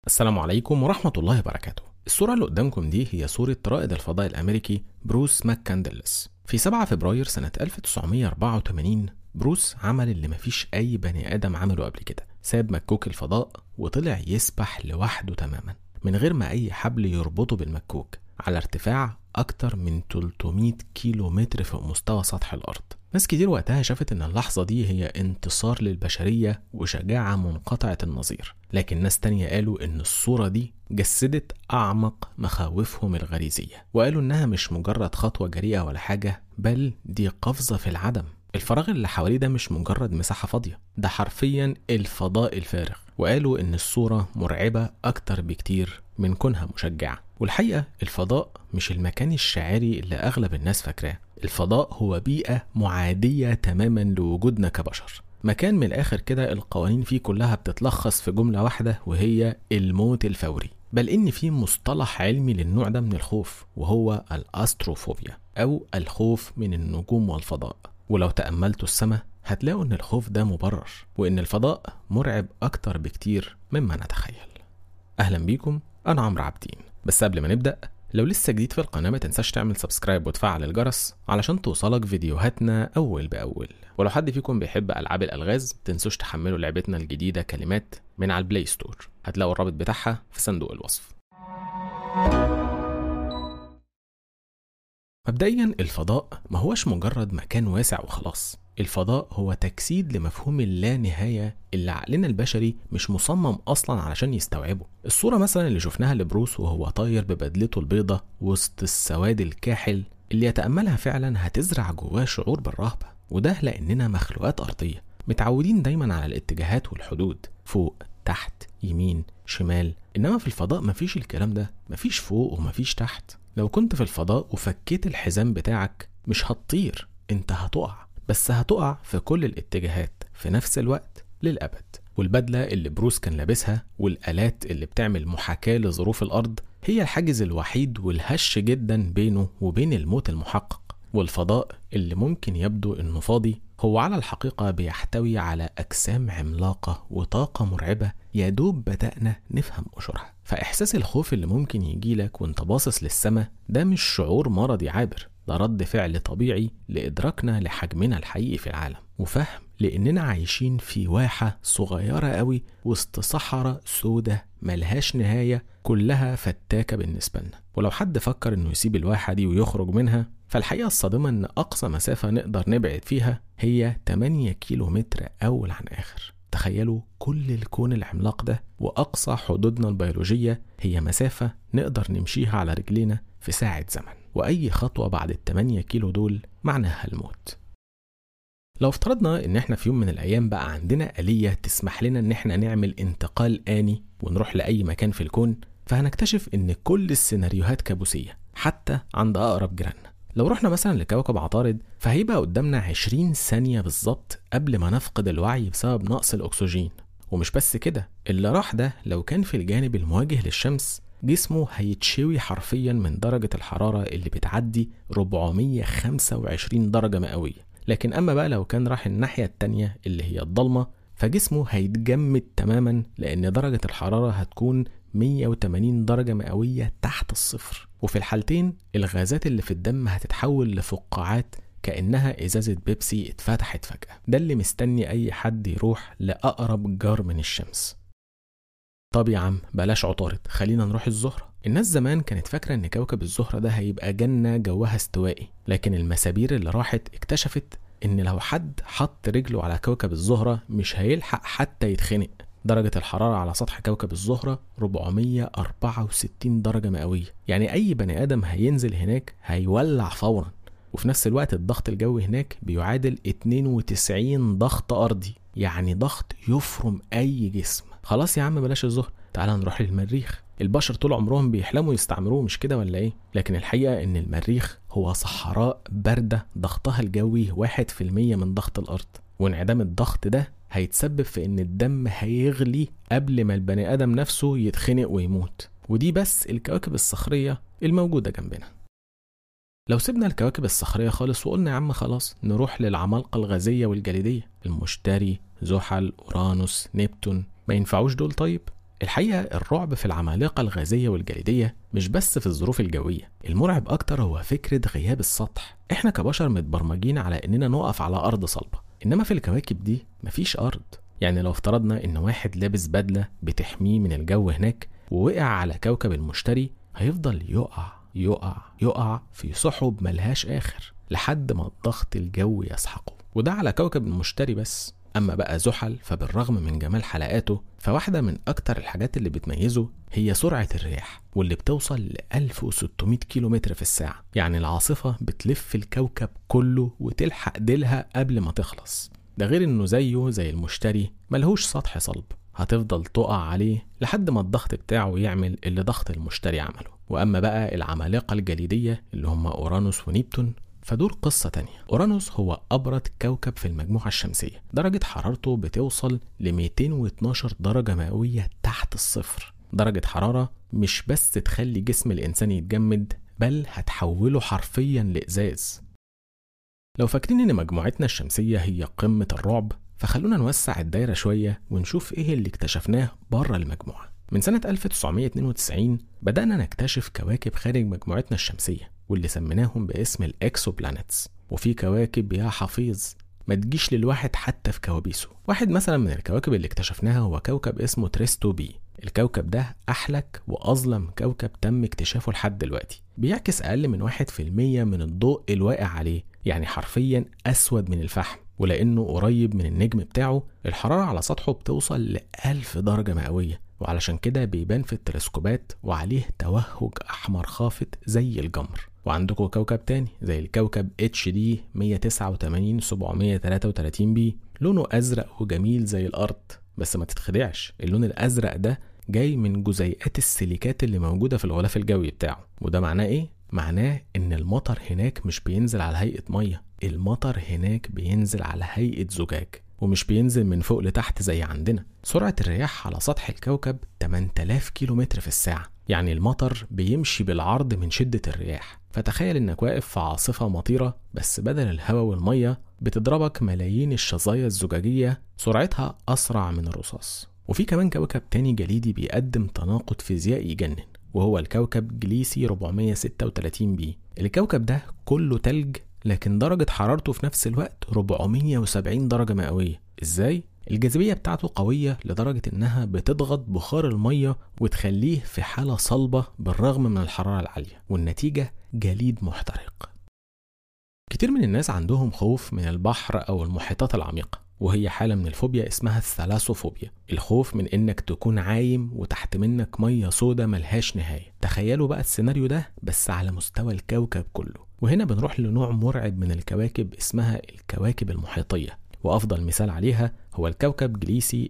السلام عليكم ورحمة الله وبركاته الصورة اللي قدامكم دي هي صورة رائد الفضاء الأمريكي بروس ماككاندلس في 7 فبراير سنة 1984 بروس عمل اللي مفيش أي بني آدم عمله قبل كده ساب مكوك الفضاء وطلع يسبح لوحده تماما من غير ما أي حبل يربطه بالمكوك على ارتفاع أكتر من 300 كيلو متر فوق مستوى سطح الأرض ناس كتير وقتها شافت إن اللحظة دي هي انتصار للبشرية وشجاعة منقطعة النظير لكن ناس تانية قالوا إن الصورة دي جسدت أعمق مخاوفهم الغريزية وقالوا إنها مش مجرد خطوة جريئة ولا حاجة بل دي قفزة في العدم الفراغ اللي حواليه ده مش مجرد مساحة فاضية ده حرفيا الفضاء الفارغ وقالوا إن الصورة مرعبة أكتر بكتير من كونها مشجعة والحقيقة الفضاء مش المكان الشاعري اللي أغلب الناس فاكراه الفضاء هو بيئة معادية تماما لوجودنا كبشر مكان من الآخر كده القوانين فيه كلها بتتلخص في جملة واحدة وهي الموت الفوري بل إن في مصطلح علمي للنوع ده من الخوف وهو الأستروفوبيا أو الخوف من النجوم والفضاء ولو تأملتوا السماء هتلاقوا إن الخوف ده مبرر وإن الفضاء مرعب أكتر بكتير مما نتخيل أهلا بيكم أنا عمرو عابدين بس قبل ما نبدأ لو لسه جديد في القناة ما تنساش تعمل سبسكرايب وتفعل الجرس علشان توصلك فيديوهاتنا أول بأول ولو حد فيكم بيحب ألعاب الألغاز تنسوش تحملوا لعبتنا الجديدة كلمات من على البلاي ستور هتلاقوا الرابط بتاعها في صندوق الوصف مبدئيا الفضاء ما هوش مجرد مكان واسع وخلاص الفضاء هو تجسيد لمفهوم اللانهاية اللي عقلنا البشري مش مصمم أصلا علشان يستوعبه الصورة مثلا اللي شفناها لبروس وهو طاير ببدلته البيضة وسط السواد الكاحل اللي يتأملها فعلا هتزرع جواه شعور بالرهبة وده لأننا مخلوقات أرضية متعودين دايما على الاتجاهات والحدود فوق تحت يمين شمال إنما في الفضاء مفيش الكلام ده مفيش فوق ومفيش تحت لو كنت في الفضاء وفكيت الحزام بتاعك مش هتطير انت هتقع بس هتقع في كل الاتجاهات في نفس الوقت للأبد والبدلة اللي بروس كان لابسها والآلات اللي بتعمل محاكاة لظروف الأرض هي الحاجز الوحيد والهش جدا بينه وبين الموت المحقق والفضاء اللي ممكن يبدو انه فاضي هو على الحقيقة بيحتوي على أجسام عملاقة وطاقة مرعبة يا دوب بدأنا نفهم قشرها فإحساس الخوف اللي ممكن يجيلك وانت باصص للسماء ده مش شعور مرضي عابر ده رد فعل طبيعي لإدراكنا لحجمنا الحقيقي في العالم وفهم لأننا عايشين في واحة صغيرة قوي وسط صحراء سودة ملهاش نهاية كلها فتاكة بالنسبة لنا ولو حد فكر إنه يسيب الواحة دي ويخرج منها فالحقيقة الصادمة إن أقصى مسافة نقدر نبعد فيها هي 8 كيلو متر أول عن آخر تخيلوا كل الكون العملاق ده وأقصى حدودنا البيولوجية هي مسافة نقدر نمشيها على رجلينا في ساعة زمن وأي خطوة بعد التمانية كيلو دول معناها الموت لو افترضنا ان احنا في يوم من الايام بقى عندنا آلية تسمح لنا ان احنا نعمل انتقال آني ونروح لأي مكان في الكون فهنكتشف ان كل السيناريوهات كابوسية حتى عند أقرب جيراننا لو رحنا مثلا لكوكب عطارد فهيبقى قدامنا 20 ثانية بالظبط قبل ما نفقد الوعي بسبب نقص الأكسجين ومش بس كده اللي راح ده لو كان في الجانب المواجه للشمس جسمه هيتشوي حرفيا من درجة الحرارة اللي بتعدي 425 درجة مئوية لكن أما بقى لو كان راح الناحية التانية اللي هي الضلمة فجسمه هيتجمد تماما لأن درجة الحرارة هتكون 180 درجة مئوية تحت الصفر وفي الحالتين الغازات اللي في الدم هتتحول لفقاعات كأنها إزازة بيبسي اتفتحت فجأة ده اللي مستني أي حد يروح لأقرب جار من الشمس طب يا عم بلاش عطارد خلينا نروح الزهرة الناس زمان كانت فاكرة إن كوكب الزهرة ده هيبقى جنة جوها استوائي لكن المسابير اللي راحت اكتشفت إن لو حد حط رجله على كوكب الزهرة مش هيلحق حتى يتخنق درجة الحرارة على سطح كوكب الزهرة 464 درجة مئوية يعني أي بني آدم هينزل هناك هيولع فورا وفي نفس الوقت الضغط الجوي هناك بيعادل 92 ضغط أرضي يعني ضغط يفرم أي جسم خلاص يا عم بلاش الزهر تعال نروح للمريخ البشر طول عمرهم بيحلموا يستعمروه مش كده ولا ايه لكن الحقيقة ان المريخ هو صحراء باردة ضغطها الجوي واحد في المية من ضغط الارض وانعدام الضغط ده هيتسبب في ان الدم هيغلي قبل ما البني ادم نفسه يتخنق ويموت ودي بس الكواكب الصخرية الموجودة جنبنا لو سيبنا الكواكب الصخرية خالص وقلنا يا عم خلاص نروح للعمالقة الغازية والجليدية المشتري زحل أورانوس نبتون ما ينفعوش دول طيب الحقيقة الرعب في العمالقة الغازية والجليدية مش بس في الظروف الجوية المرعب أكتر هو فكرة غياب السطح إحنا كبشر متبرمجين على إننا نقف على أرض صلبة إنما في الكواكب دي مفيش أرض يعني لو افترضنا إن واحد لابس بدلة بتحميه من الجو هناك ووقع على كوكب المشتري هيفضل يقع يقع يقع في سحب ملهاش آخر لحد ما الضغط الجوي يسحقه وده على كوكب المشتري بس أما بقى زحل فبالرغم من جمال حلقاته فواحدة من أكتر الحاجات اللي بتميزه هي سرعة الرياح واللي بتوصل ل 1600 كيلومتر في الساعة يعني العاصفة بتلف الكوكب كله وتلحق ديلها قبل ما تخلص ده غير انه زيه زي المشتري ملهوش سطح صلب هتفضل تقع عليه لحد ما الضغط بتاعه يعمل اللي ضغط المشتري عمله واما بقى العمالقة الجليدية اللي هم اورانوس ونيبتون فدول قصة تانية أورانوس هو أبرد كوكب في المجموعة الشمسية درجة حرارته بتوصل ل 212 درجة مئوية تحت الصفر درجة حرارة مش بس تخلي جسم الإنسان يتجمد بل هتحوله حرفيا لإزاز لو فاكرين إن مجموعتنا الشمسية هي قمة الرعب فخلونا نوسع الدايرة شوية ونشوف إيه اللي اكتشفناه بره المجموعة من سنة 1992 بدأنا نكتشف كواكب خارج مجموعتنا الشمسية واللي سميناهم باسم الإكسو بلانتس وفي كواكب يا حفيظ ما تجيش للواحد حتى في كوابيسه واحد مثلا من الكواكب اللي اكتشفناها هو كوكب اسمه تريستو بي الكوكب ده أحلك وأظلم كوكب تم اكتشافه لحد دلوقتي بيعكس أقل من واحد في المية من الضوء الواقع عليه يعني حرفيا أسود من الفحم ولأنه قريب من النجم بتاعه الحرارة على سطحه بتوصل لألف درجة مئوية وعلشان كده بيبان في التلسكوبات وعليه توهج أحمر خافت زي الجمر وعندكم كوكب تاني زي الكوكب اتش دي 189 733 بي لونه أزرق وجميل زي الأرض بس ما تتخدعش اللون الأزرق ده جاي من جزيئات السيليكات اللي موجودة في الغلاف الجوي بتاعه وده معناه إيه؟ معناه إن المطر هناك مش بينزل على هيئة مية المطر هناك بينزل على هيئة زجاج ومش بينزل من فوق لتحت زي عندنا سرعة الرياح على سطح الكوكب 8000 كيلومتر في الساعة يعني المطر بيمشي بالعرض من شدة الرياح فتخيل انك واقف في عاصفة مطيرة بس بدل الهواء والمية بتضربك ملايين الشظايا الزجاجية سرعتها أسرع من الرصاص وفي كمان كوكب تاني جليدي بيقدم تناقض فيزيائي يجنن وهو الكوكب جليسي 436 بي الكوكب ده كله تلج لكن درجة حرارته في نفس الوقت 470 درجة مئوية ازاي؟ الجاذبية بتاعته قوية لدرجة إنها بتضغط بخار المية وتخليه في حالة صلبة بالرغم من الحرارة العالية والنتيجة جليد محترق كتير من الناس عندهم خوف من البحر أو المحيطات العميقة وهي حالة من الفوبيا اسمها الثلاسوفوبيا الخوف من انك تكون عايم وتحت منك مية سودة ملهاش نهاية تخيلوا بقى السيناريو ده بس على مستوى الكوكب كله وهنا بنروح لنوع مرعب من الكواكب اسمها الكواكب المحيطية وأفضل مثال عليها هو الكوكب جليسي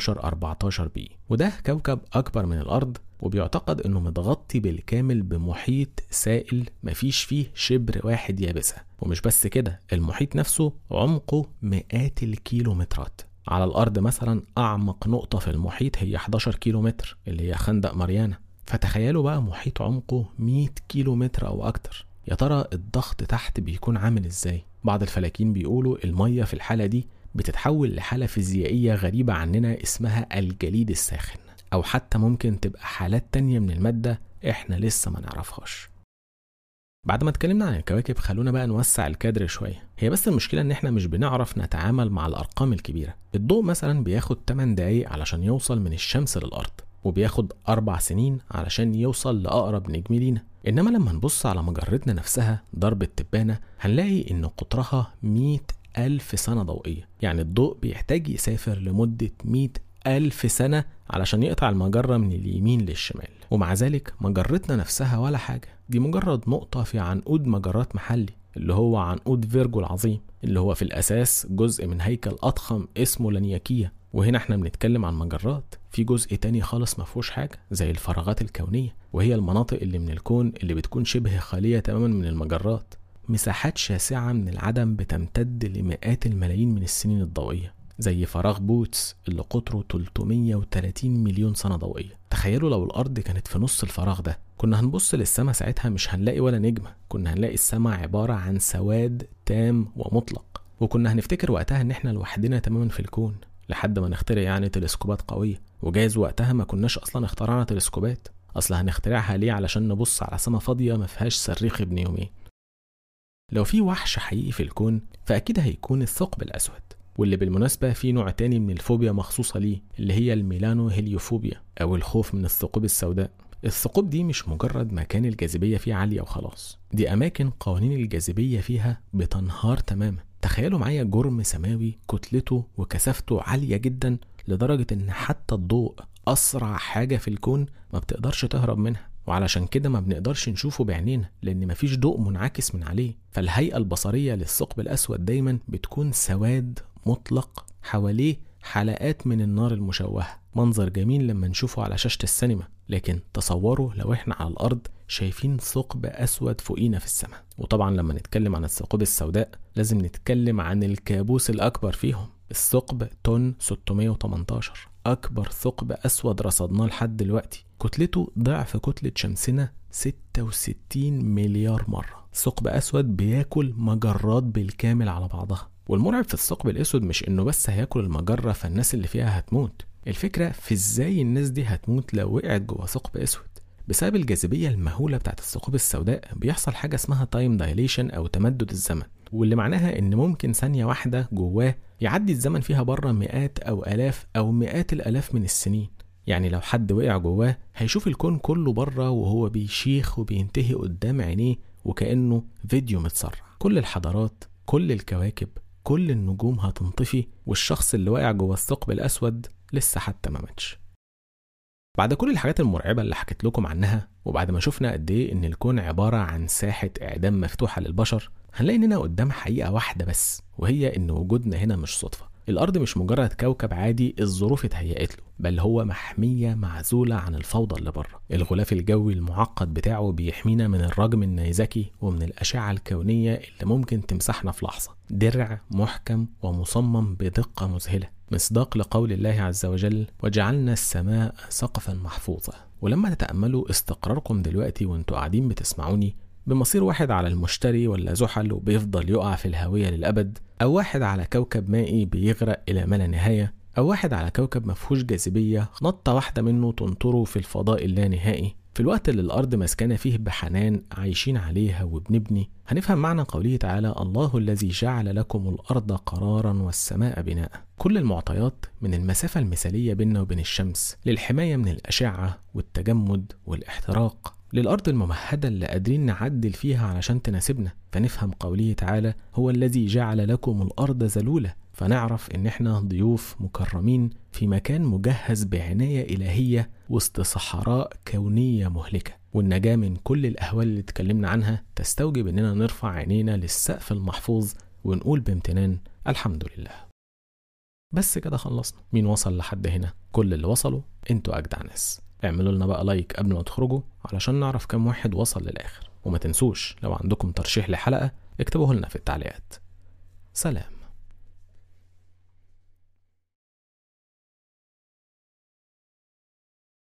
1214 بي وده كوكب أكبر من الأرض وبيعتقد إنه متغطي بالكامل بمحيط سائل مفيش فيه شبر واحد يابسة ومش بس كده المحيط نفسه عمقه مئات الكيلومترات على الأرض مثلا أعمق نقطة في المحيط هي 11 كيلومتر اللي هي خندق ماريانا فتخيلوا بقى محيط عمقه 100 كيلومتر أو أكتر يا ترى الضغط تحت بيكون عامل ازاي بعض الفلاكين بيقولوا المية في الحالة دي بتتحول لحالة فيزيائية غريبة عننا اسمها الجليد الساخن أو حتى ممكن تبقى حالات تانية من المادة إحنا لسه ما نعرفهاش بعد ما اتكلمنا عن الكواكب خلونا بقى نوسع الكادر شوية هي بس المشكلة إن إحنا مش بنعرف نتعامل مع الأرقام الكبيرة الضوء مثلا بياخد 8 دقايق علشان يوصل من الشمس للأرض وبياخد أربع سنين علشان يوصل لأقرب نجم لينا إنما لما نبص على مجرتنا نفسها ضرب التبانة هنلاقي إن قطرها 100 ألف سنة ضوئية يعني الضوء بيحتاج يسافر لمدة 100 ألف سنة علشان يقطع المجرة من اليمين للشمال ومع ذلك مجرتنا نفسها ولا حاجة دي مجرد نقطة في عنقود مجرات محلي اللي هو عنقود فيرجو العظيم اللي هو في الأساس جزء من هيكل أضخم اسمه لانياكية وهنا احنا بنتكلم عن مجرات في جزء تاني خالص ما فيهوش حاجة زي الفراغات الكونية وهي المناطق اللي من الكون اللي بتكون شبه خالية تماما من المجرات مساحات شاسعة من العدم بتمتد لمئات الملايين من السنين الضوئية زي فراغ بوتس اللي قطره 330 مليون سنة ضوئية تخيلوا لو الأرض كانت في نص الفراغ ده كنا هنبص للسماء ساعتها مش هنلاقي ولا نجمة كنا هنلاقي السماء عبارة عن سواد تام ومطلق وكنا هنفتكر وقتها ان احنا لوحدنا تماما في الكون لحد ما نخترع يعني تلسكوبات قوية وجايز وقتها ما كناش أصلا اخترعنا تلسكوبات أصل هنخترعها ليه علشان نبص على سما فاضية ما فيهاش صريخ ابن يومين لو في وحش حقيقي في الكون فأكيد هيكون الثقب الأسود واللي بالمناسبة في نوع تاني من الفوبيا مخصوصة ليه اللي هي الميلانو هيليوفوبيا أو الخوف من الثقوب السوداء الثقوب دي مش مجرد مكان الجاذبية فيه عالية وخلاص دي أماكن قوانين الجاذبية فيها بتنهار تماما تخيلوا معايا جرم سماوي كتلته وكثافته عالية جدا لدرجة إن حتى الضوء أسرع حاجة في الكون ما بتقدرش تهرب منها وعلشان كده ما بنقدرش نشوفه بعينينا لأن مفيش ضوء منعكس من عليه فالهيئة البصرية للثقب الأسود دايما بتكون سواد مطلق حواليه حلقات من النار المشوهة منظر جميل لما نشوفه على شاشة السينما لكن تصوروا لو احنا على الأرض شايفين ثقب أسود فوقينا في السماء وطبعا لما نتكلم عن الثقوب السوداء لازم نتكلم عن الكابوس الأكبر فيهم الثقب تون 618 أكبر ثقب أسود رصدناه لحد دلوقتي كتلته ضعف كتلة شمسنا 66 مليار مرة ثقب أسود بياكل مجرات بالكامل على بعضها والمرعب في الثقب الأسود مش إنه بس هياكل المجرة فالناس اللي فيها هتموت الفكرة في إزاي الناس دي هتموت لو وقعت جوه ثقب أسود بسبب الجاذبية المهولة بتاعت الثقوب السوداء بيحصل حاجة اسمها تايم دايليشن أو تمدد الزمن واللي معناها إن ممكن ثانية واحدة جواه يعدي الزمن فيها بره مئات أو آلاف أو مئات الآلاف من السنين يعني لو حد وقع جواه هيشوف الكون كله بره وهو بيشيخ وبينتهي قدام عينيه وكأنه فيديو متسرع كل الحضارات كل الكواكب كل النجوم هتنطفي والشخص اللي واقع جوه الثقب الأسود لسه حتى ما ماتش بعد كل الحاجات المرعبة اللي حكيت لكم عنها وبعد ما شفنا قد ايه ان الكون عبارة عن ساحة اعدام مفتوحة للبشر هنلاقي اننا قدام حقيقة واحدة بس وهي ان وجودنا هنا مش صدفة الارض مش مجرد كوكب عادي الظروف اتهيأت له بل هو محمية معزولة عن الفوضى اللي بره الغلاف الجوي المعقد بتاعه بيحمينا من الرجم النيزكي ومن الأشعة الكونية اللي ممكن تمسحنا في لحظة درع محكم ومصمم بدقة مذهلة مصداق لقول الله عز وجل وجعلنا السماء سقفا محفوظا ولما تتأملوا استقراركم دلوقتي وانتوا قاعدين بتسمعوني بمصير واحد على المشتري ولا زحل وبيفضل يقع في الهوية للأبد أو واحد على كوكب مائي بيغرق إلى ما لا نهاية أو واحد على كوكب مفهوش جاذبية نطة واحدة منه تنطره في الفضاء اللانهائي في الوقت اللي الأرض مسكنة فيه بحنان عايشين عليها وبنبني هنفهم معنى قوله تعالى الله الذي جعل لكم الأرض قرارا والسماء بناء كل المعطيات من المسافة المثالية بيننا وبين الشمس للحماية من الأشعة والتجمد والاحتراق للأرض الممهدة اللي قادرين نعدل فيها علشان تناسبنا فنفهم قوله تعالى هو الذي جعل لكم الأرض ذلولة فنعرف إن إحنا ضيوف مكرمين في مكان مجهز بعناية إلهية وسط صحراء كونية مهلكة والنجاة من كل الأهوال اللي اتكلمنا عنها تستوجب إننا نرفع عينينا للسقف المحفوظ ونقول بامتنان الحمد لله بس كده خلصنا مين وصل لحد هنا كل اللي وصلوا انتوا أجدع ناس اعملوا لنا بقى لايك قبل ما تخرجوا علشان نعرف كم واحد وصل للآخر وما تنسوش لو عندكم ترشيح لحلقة اكتبوه لنا في التعليقات سلام